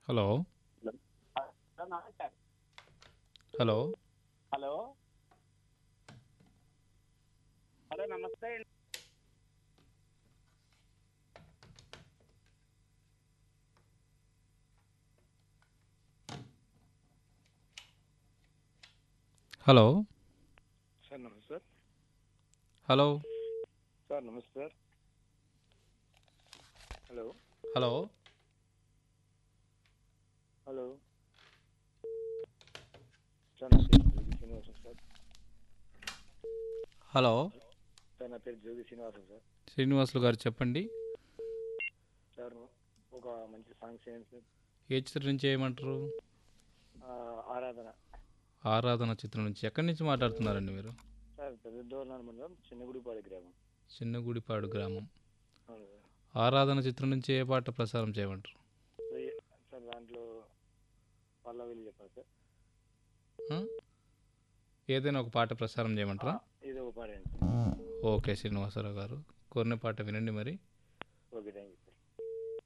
Hello hello నమస్తే hello hello hello నమస్తే అండి హలో సార్ నమస్తే సార్ హలో సార్ నమస్తే sir hello hello hello sir నా పేరు Jogi Srinivasam sir hello sir నా పేరు జోగి శ్రీనివాసం సార్ శ్రీనివాసులు గారు చెప్పండి సార్ ఒక మంచి సాంగ్ చేయండి సార్ ఏ చిత్రం నుంచి చేయమంటారు ఆ, ఆరాధన ఆరాధన చిత్రం నుంచి ఎక్కడి నుంచి మాట్లాడుతున్నారండి మీరు సార్ పెద్ద దూరం మండలం చిన్నగుడిపాడు గ్రామం చిన్నగుడిపాడు గ్రామం అవును సార్ ఆరాధన చిత్రం నుంచి ఏ పాట ప్రసారం చేయమంటారు సో ఏ- సార్ దాంట్లో పల్లవిలు చెప్పాలి సార్ ఆ? ఏదైనా ఒక పాట ప్రసారం చేయమంటారా ఇది ఒక పాడండి సార్ ఓకే శ్రీనివాసరావు గారు కోరిన పాట వినండి మరి ఓకే థ్యాంక్ యూ సార్